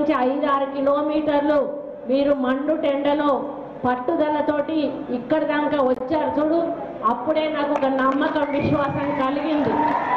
నుంచి ఐదు ఆరు కిలోమీటర్లు మీరు మండు టెండలో పట్టుదలతోటి ఇక్కడి దాకా వచ్చారు చూడు అప్పుడే నాకు ఒక నమ్మకం విశ్వాసం కలిగింది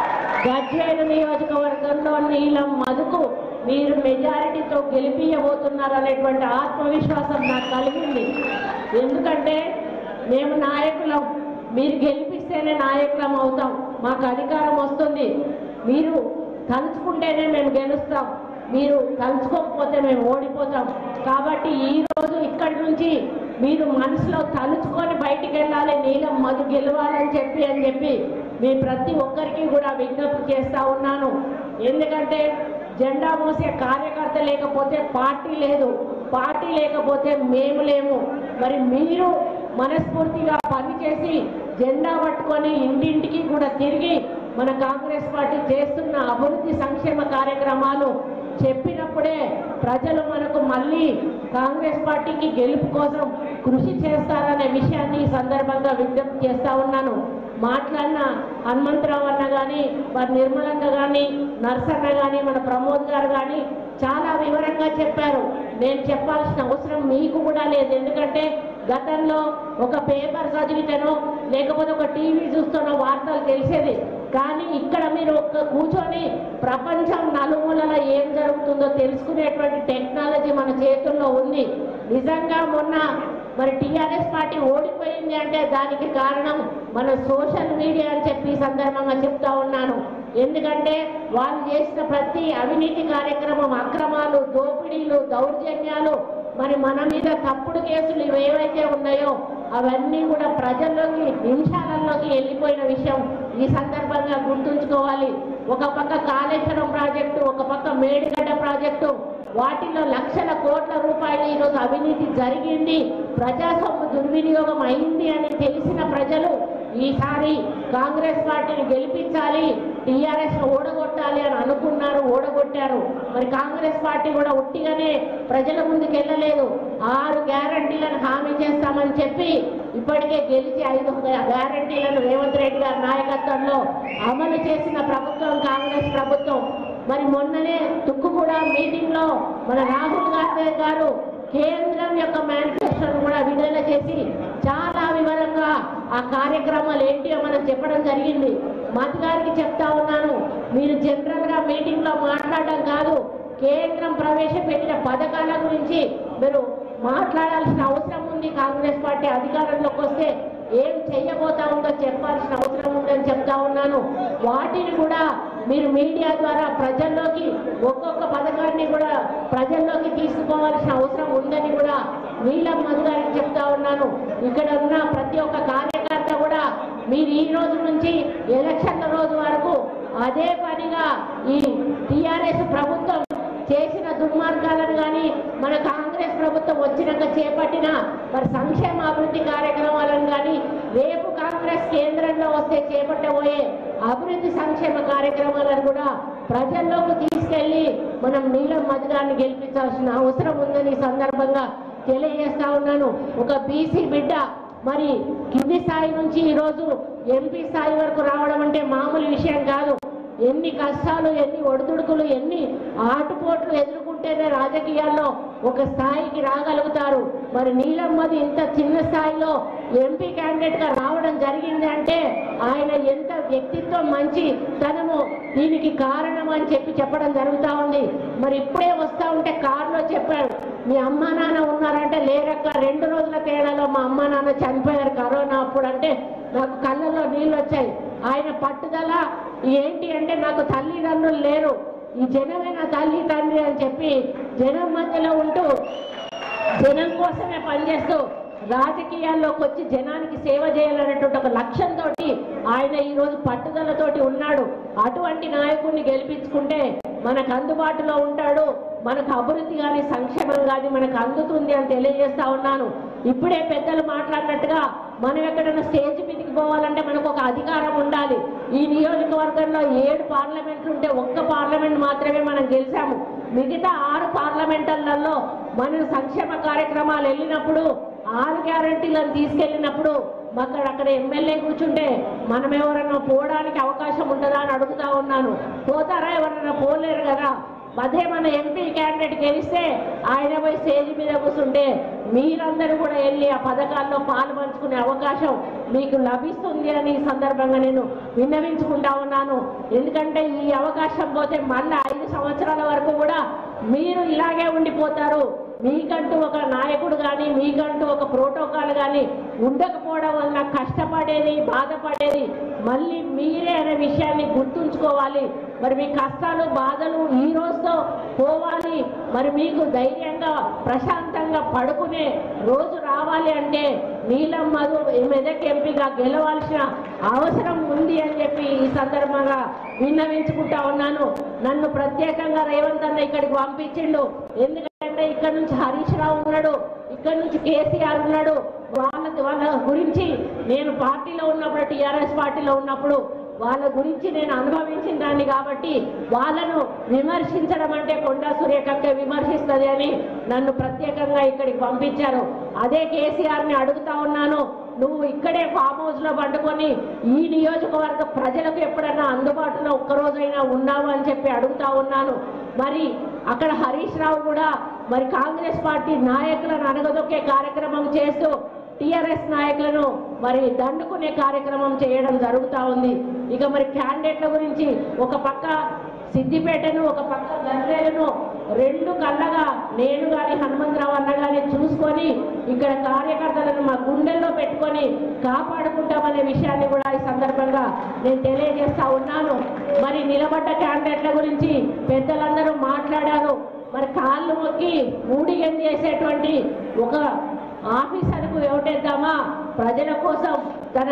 గజ్వేలు నియోజకవర్గంలో నీలం మధుకు మీరు మెజారిటీతో గెలిపియబోతున్నారు అనేటువంటి ఆత్మవిశ్వాసం నాకు కలిగింది ఎందుకంటే మేము నాయకులం మీరు గెలిపిస్తేనే నాయకులం అవుతాం మాకు అధికారం వస్తుంది మీరు తలుచుకుంటేనే మేము గెలుస్తాం మీరు తలుచుకోకపోతే మేము ఓడిపోతాం కాబట్టి ఈ రోజు ఇక్కడి నుంచి మీరు మనసులో తలుచుకొని బయటికి వెళ్ళాలి నీలం మధు గెలవాలని చెప్పి అని చెప్పి మీ ప్రతి ఒక్కరికి కూడా విజ్ఞప్తి చేస్తా ఉన్నాను ఎందుకంటే జెండా మోసే కార్యకర్త లేకపోతే పార్టీ లేదు పార్టీ లేకపోతే మేము లేము మరి మీరు మనస్ఫూర్తిగా పనిచేసి జెండా పట్టుకొని ఇంటింటికి కూడా తిరిగి మన కాంగ్రెస్ పార్టీ చేస్తున్న అభివృద్ధి సంక్షేమ కార్యక్రమాలు చెప్పినప్పుడే ప్రజలు మనకు మళ్ళీ కాంగ్రెస్ పార్టీకి గెలుపు కోసం కృషి చేస్తారనే విషయాన్ని ఈ సందర్భంగా విజ్ఞప్తి చేస్తా ఉన్నాను మాట్లాడిన హనుమంతరావు అన్న కానీ మరి నిర్మలక్క కానీ నర్సన్న కానీ మన ప్రమోద్ గారు కానీ చాలా వివరంగా చెప్పారు నేను చెప్పాల్సిన అవసరం మీకు కూడా లేదు ఎందుకంటే గతంలో ఒక పేపర్ చదివితేనో లేకపోతే ఒక టీవీ చూస్తున్న వార్తలు తెలిసేది కానీ ఇక్కడ మీరు ఒక్క కూర్చొని ప్రపంచం నలుమూలలో ఏం జరుగుతుందో తెలుసుకునేటువంటి టెక్నాలజీ మన చేతుల్లో ఉంది నిజంగా మొన్న మరి టీఆర్ఎస్ పార్టీ ఓడిపోయింది అంటే దానికి కారణం మన సోషల్ మీడియా అని చెప్పి ఈ సందర్భంగా చెప్తా ఉన్నాను ఎందుకంటే వాళ్ళు చేసిన ప్రతి అవినీతి కార్యక్రమం అక్రమాలు దోపిడీలు దౌర్జన్యాలు మరి మన మీద తప్పుడు కేసులు ఇవి ఏవైతే ఉన్నాయో అవన్నీ కూడా ప్రజల్లోకి నిమిషాలలోకి వెళ్ళిపోయిన విషయం ఈ సందర్భంగా గుర్తుంచుకోవాలి ఒక పక్క కాళేశ్వరం ప్రాజెక్టు ఒక పక్క మేడిగడ్డ ప్రాజెక్టు వాటిలో లక్షల కోట్ల రూపాయలు ఈరోజు అవినీతి జరిగింది ప్రజాసొమ్ము దుర్వినియోగం అయింది అని తెలిసిన ప్రజలు ఈసారి కాంగ్రెస్ పార్టీని గెలిపించాలి టీఆర్ఎస్ ఓడగొట్టాలి అని అనుకున్నారు ఓడగొట్టారు మరి కాంగ్రెస్ పార్టీ కూడా ఉట్టిగానే ప్రజల ముందుకు వెళ్ళలేదు ఆరు గ్యారంటీలను హామీ చేస్తామని చెప్పి ఇప్పటికే గెలిచి ఐదు గ్యారంటీలను రేవంత్ రెడ్డి గారి నాయకత్వంలో అమలు చేసిన ప్రభుత్వం కాంగ్రెస్ ప్రభుత్వం మరి మొన్ననే తుక్కుగూడ మీటింగ్ లో మన రాహుల్ గాంధీ గారు కేంద్రం యొక్క మేనిఫెస్టోను కూడా విడుదల చేసి చాలా వివరంగా ఆ కార్యక్రమాలు ఏంటియో మనం చెప్పడం జరిగింది మధు గారికి చెప్తా ఉన్నాను మీరు జనరల్ గా మీటింగ్ లో మాట్లాడడం కాదు కేంద్రం ప్రవేశపెట్టిన పథకాల గురించి మీరు మాట్లాడాల్సిన అవసరం ఉంది కాంగ్రెస్ పార్టీ అధికారంలోకి వస్తే ఏం చెయ్యబోతా ఉందో చెప్పాల్సిన అవసరం ఉందని చెప్తా ఉన్నాను వాటిని కూడా మీరు మీడియా ద్వారా ప్రజల్లోకి ఒక్కొక్క పథకాన్ని కూడా ప్రజల్లోకి తీసుకోవాల్సిన అవసరం ఉందని కూడా నీలం మధు గారికి చెప్తా ఉన్నాను ఇక్కడ ఉన్న ప్రతి ఒక్క కార్యకర్త కూడా మీరు ఈ రోజు నుంచి ఎలక్షన్ల రోజు వరకు అదే పనిగా ఈ టిఆర్ఎస్ ప్రభుత్వం చేసిన దుర్మార్గాలను కానీ మన కాంగ్రెస్ ప్రభుత్వం వచ్చినాక చేపట్టిన మరి సంక్షేమ అభివృద్ధి కార్యక్రమాలను కానీ రేపు కాంగ్రెస్ కేంద్రంలో వస్తే చేపట్టబోయే అభివృద్ధి సంక్షేమ కార్యక్రమాలను కూడా ప్రజల్లోకి తీసుకెళ్లి మనం నీలం మధుగాన్ని గెలిపించాల్సిన అవసరం ఉందని ఈ సందర్భంగా తెలియజేస్తా ఉన్నాను ఒక బీసీ బిడ్డ మరి కింది స్థాయి నుంచి ఈరోజు ఎంపీ స్థాయి వరకు రావడం అంటే మామూలు విషయం కాదు ఎన్ని కష్టాలు ఎన్ని ఒడిదుడుకులు ఎన్ని ఆటుపోట్లు ఎదుర్కొంటేనే రాజకీయాల్లో ఒక స్థాయికి రాగలుగుతారు మరి నీలమ్మది ఇంత చిన్న స్థాయిలో ఎంపీ క్యాండిడేట్ గా రావడం జరిగింది అంటే ఆయన ఎంత వ్యక్తిత్వం మంచి తనము దీనికి కారణం అని చెప్పి చెప్పడం జరుగుతా ఉంది మరి ఇప్పుడే వస్తా ఉంటే కారులో చెప్పాడు మీ అమ్మా నాన్న ఉన్నారంటే లేరక్క రెండు రోజుల తేడాలో మా అమ్మా నాన్న చనిపోయారు కరోనా అప్పుడు అంటే నాకు కళ్ళల్లో నీళ్ళు వచ్చాయి ఆయన పట్టుదల ఏంటి అంటే నాకు తల్లిదండ్రులు లేరు ఈ జనమే నా తల్లి తండ్రి అని చెప్పి జనం మధ్యలో ఉంటూ జనం కోసమే పనిచేస్తూ రాజకీయాల్లోకి వచ్చి జనానికి సేవ చేయాలనేటువంటి ఒక లక్ష్యంతో ఆయన ఈ రోజు పట్టుదలతోటి ఉన్నాడు అటువంటి నాయకుడిని గెలిపించుకుంటే మనకు అందుబాటులో ఉంటాడు మనకు అభివృద్ధి కానీ సంక్షేమం కానీ మనకు అందుతుంది అని తెలియజేస్తా ఉన్నాను ఇప్పుడే పెద్దలు మాట్లాడినట్టుగా మనం ఎక్కడైనా స్టేజ్ మీదకి పోవాలంటే మనకు ఒక అధికారం ఉండాలి ఈ నియోజకవర్గంలో ఏడు పార్లమెంట్లు ఉంటే ఒక్క పార్లమెంట్ మాత్రమే మనం గెలిచాము మిగతా ఆరు పార్లమెంట్లలో మన సంక్షేమ కార్యక్రమాలు వెళ్ళినప్పుడు ఆరు గ్యారంటీలను తీసుకెళ్ళినప్పుడు అక్కడ అక్కడ ఎమ్మెల్యే కూర్చుంటే మనం ఎవరన్నా పోవడానికి అవకాశం ఉంటుందా అని అడుగుతా ఉన్నాను పోతారా ఎవరన్నా పోలేరు కదా అదే మన ఎంపీ క్యాండిడేట్ గెలిస్తే ఆయన పోయి స్టేజ్ మీద కూర్చుంటే మీరందరూ కూడా వెళ్ళి ఆ పథకాల్లో పాలు పంచుకునే అవకాశం మీకు లభిస్తుంది అని ఈ సందర్భంగా నేను విన్నవించుకుంటా ఉన్నాను ఎందుకంటే ఈ అవకాశం పోతే మళ్ళీ ఐదు సంవత్సరాల వరకు కూడా మీరు ఇలాగే ఉండిపోతారు మీకంటూ ఒక నాయకుడు కానీ మీకంటూ ఒక ప్రోటోకాల్ కానీ ఉండకపోవడం వలన కష్టపడేది బాధపడేది మళ్ళీ మీరే అనే విషయాన్ని గుర్తుంచుకోవాలి మరి మీ కష్టాలు బాధలు ఈ రోజుతో పోవాలి మరి మీకు ధైర్యంగా ప్రశాంతంగా పడుకునే రోజు రావాలి అంటే నీలం మధు మెదక్ ఎంపీగా గెలవాల్సిన అవసరం ఉంది అని చెప్పి ఈ సందర్భంగా విన్నవించుకుంటా ఉన్నాను నన్ను ప్రత్యేకంగా రేవంత్ అన్న ఇక్కడికి పంపించిండు ఎందుకంటే ఇక్కడ నుంచి హరీష్ రావు ఉన్నాడు ఇక్కడ నుంచి కేసీఆర్ ఉన్నాడు వాళ్ళ వాళ్ళ గురించి నేను పార్టీలో ఉన్నప్పుడు టీఆర్ఎస్ పార్టీలో ఉన్నప్పుడు వాళ్ళ గురించి నేను అనుభవించిన దాన్ని కాబట్టి వాళ్ళను విమర్శించడం అంటే కొండా సురేఖక్క విమర్శిస్తుంది అని నన్ను ప్రత్యేకంగా ఇక్కడికి పంపించారు అదే కేసీఆర్ని అడుగుతా ఉన్నాను నువ్వు ఇక్కడే ఫామ్ హౌస్ లో పండుకొని ఈ నియోజకవర్గ ప్రజలకు ఎప్పుడైనా అందుబాటులో ఒక్కరోజైనా ఉన్నావు అని చెప్పి అడుగుతా ఉన్నాను మరి అక్కడ హరీష్ రావు కూడా మరి కాంగ్రెస్ పార్టీ నాయకులను అణగదొక్కే కార్యక్రమం చేస్తూ టిఆర్ఎస్ నాయకులను మరి దండుకునే కార్యక్రమం చేయడం జరుగుతూ ఉంది ఇక మరి క్యాండిడేట్ల గురించి ఒక పక్క సిద్దిపేటను ఒక పక్క గర్రెలను రెండు కళ్ళగా నేను కానీ హనుమంతరావు అన్న కానీ చూసుకొని ఇక్కడ కార్యకర్తలను మా గుండెల్లో పెట్టుకొని కాపాడుకుంటామనే విషయాన్ని కూడా ఈ సందర్భంగా నేను తెలియజేస్తా ఉన్నాను మరి నిలబడ్డ క్యాండిడేట్ల గురించి పెద్దలందరూ మాట్లాడారు మరి కాళ్ళు మొక్కి ఊడిగం చేసేటువంటి ఒక ఆఫీసర్కు ఓటేద్దామా ప్రజల కోసం తన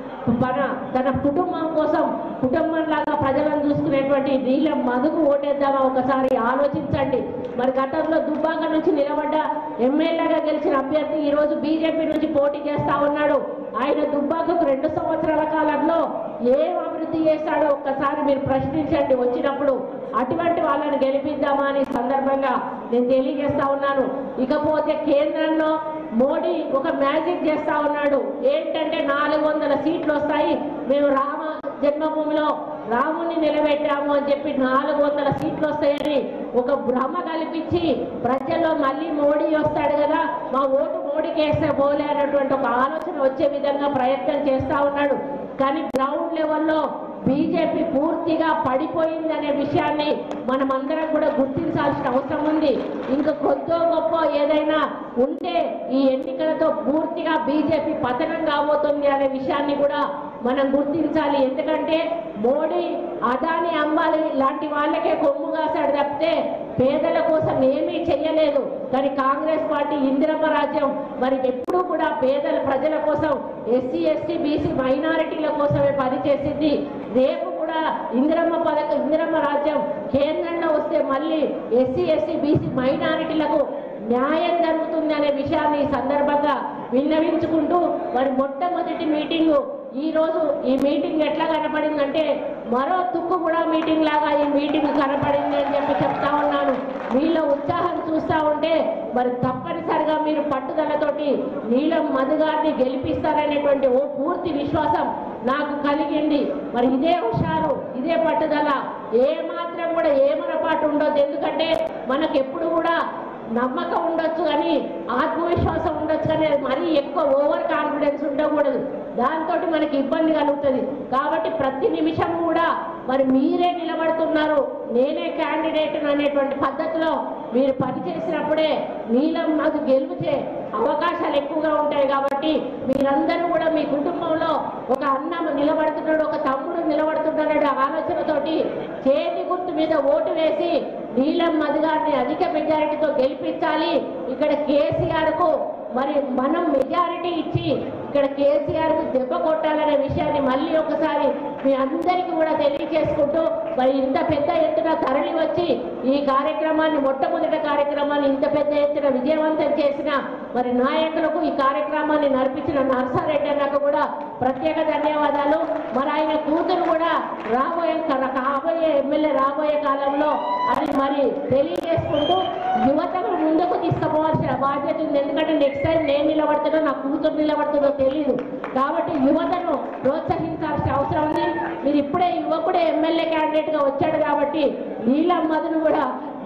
మన తన కుటుంబం కోసం కుటుంబంలాగా ప్రజలను చూసుకునేటువంటి నీళ్ళ మధుకు ఓటేద్దామా ఒకసారి ఆలోచించండి మరి గతంలో దుబ్బాక నుంచి నిలబడ్డ ఎమ్మెల్యేగా గెలిచిన అభ్యర్థి ఈ రోజు బీజేపీ నుంచి పోటీ చేస్తా ఉన్నాడు ఆయన దుబ్బాకకు రెండు సంవత్సరాల కాలంలో ఏం అభివృద్ధి చేశాడో ఒక్కసారి మీరు ప్రశ్నించండి వచ్చినప్పుడు అటువంటి వాళ్ళని గెలిపిద్దామా అని సందర్భంగా నేను తెలియజేస్తా ఉన్నాను ఇకపోతే కేంద్రంలో మోడీ ఒక మ్యాజిక్ చేస్తా ఉన్నాడు ఏంటంటే నాలుగు వందల సీట్లు వస్తాయి మేము రామ జన్మభూమిలో రాముని నిలబెట్టాము అని చెప్పి నాలుగు వందల సీట్లు వస్తాయని ఒక భ్రమ కల్పించి ప్రజల్లో మళ్ళీ మోడీ వస్తాడు కదా మా ఓటు మోడీకి వేస్తే పోలే అనేటువంటి ఒక ఆలోచన వచ్చే విధంగా ప్రయత్నం చేస్తా ఉన్నాడు కానీ గ్రౌండ్ లెవెల్లో బీజేపీ పూర్తిగా పడిపోయింది అనే విషయాన్ని మనం అందరం కూడా గుర్తించాల్సిన అవసరం ఉంది ఇంకా కొద్దో గొప్ప ఏదైనా ఉంటే ఈ ఎన్నికలతో పూర్తిగా బీజేపీ పతనం కాబోతుంది అనే విషయాన్ని కూడా మనం గుర్తించాలి ఎందుకంటే మోడీ అదాని అంబాలి లాంటి వాళ్ళకే కొమ్ము కాశాడు తప్పితే పేదల కోసం ఏమీ చెయ్యలేదు కానీ కాంగ్రెస్ పార్టీ ఇందిరమ్మ రాజ్యం మరి ఎప్పుడూ కూడా పేదల ప్రజల కోసం ఎస్సీ ఎస్టీ బీసీ మైనారిటీల కోసమే పనిచేసింది రేపు కూడా ఇందిరమ్మ పథకం ఇందిరమ్మ రాజ్యం కేంద్రంలో వస్తే మళ్ళీ ఎస్సీ ఎస్టీ బీసీ మైనారిటీలకు న్యాయం జరుగుతుంది అనే విషయాన్ని ఈ సందర్భంగా విన్నవించుకుంటూ మరి మొట్టమొదటి మీటింగు ఈ రోజు ఈ మీటింగ్ ఎట్లా కనపడిందంటే మరో తుక్కు కూడా మీటింగ్ లాగా ఈ మీటింగ్ కనపడింది అని చెప్పి చెప్తా ఉన్నాను మీలో ఉత్సాహం చూస్తా ఉంటే మరి తప్పనిసరిగా మీరు పట్టుదలతోటి నీలం మధుగారిని గెలిపిస్తారనేటువంటి ఓ పూర్తి విశ్వాసం నాకు కలిగింది మరి ఇదే హుషారు ఇదే పట్టుదల ఏ మాత్రం కూడా ఏమరపాటు ఉండొద్దు ఎందుకంటే మనకు ఎప్పుడు కూడా నమ్మకం ఉండొచ్చు కానీ ఆత్మవిశ్వాసం ఉండొచ్చు కానీ అది మరీ ఎక్కువ ఓవర్ కాన్ఫిడెన్స్ ఉండకూడదు దాంతో మనకి ఇబ్బంది కలుగుతుంది కాబట్టి ప్రతి నిమిషం కూడా మరి మీరే నిలబడుతున్నారు నేనే క్యాండిడేట్ అనేటువంటి పద్ధతిలో మీరు పనిచేసినప్పుడే నీలం నాకు గెలిపితే అవకాశాలు ఎక్కువగా ఉంటాయి కాబట్టి మీరందరూ కూడా మీ కుటుంబంలో ఒక అన్న నిలబడుతున్నాడు ఒక తమ్ముడు నిలబడుతున్నాడు ఆలోచనతోటి చేతి గుర్తు మీద ఓటు వేసి నీలం మధుగారిని అధిక మెజారిటీతో గెలిపించాలి ఇక్కడ కేసీఆర్ కు మరి మనం మెజారిటీ ఇచ్చి ఇక్కడ కేసీఆర్ కు దెబ్బ కొట్టాలనే విషయాన్ని మళ్ళీ ఒకసారి మీ అందరికీ కూడా తెలియజేసుకుంటూ మరి ఇంత పెద్ద ఎత్తున తరలి వచ్చి ఈ కార్యక్రమాన్ని మొట్టమొదటి కార్యక్రమాన్ని ఇంత పెద్ద ఎత్తున విజయవంతం చేసిన మరి నాయకులకు ఈ కార్యక్రమాన్ని నడిపించిన నర్సారెడ్డి అన్నకు కూడా ప్రత్యేక ధన్యవాదాలు మరి ఆయన కూతురు కూడా రాబోయే క- కాబోయే ఎమ్మెల్యే రాబోయే కాలంలో అది మరి తెలియజేసుకుంటూ యువతను ముందుకు తీసుకుపోవాల్సిన బాధ్యత ఉంది ఎందుకంటే నెక్స్ట్ టైం నేను నిలబడుతుందో నా కూతురు నిలబడుతుందో తెలియదు కాబట్టి యువతను ప్రోత్సహించాల్సిన అవసరం ఉంది మీరు ఇప్పుడే యువకుడే ఎమ్మెల్యే క్యాండిడేట్ గా వచ్చాడు కాబట్టి నీలం మధును కూడా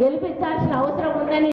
గెలిపించాల్సిన అవసరం ఉందని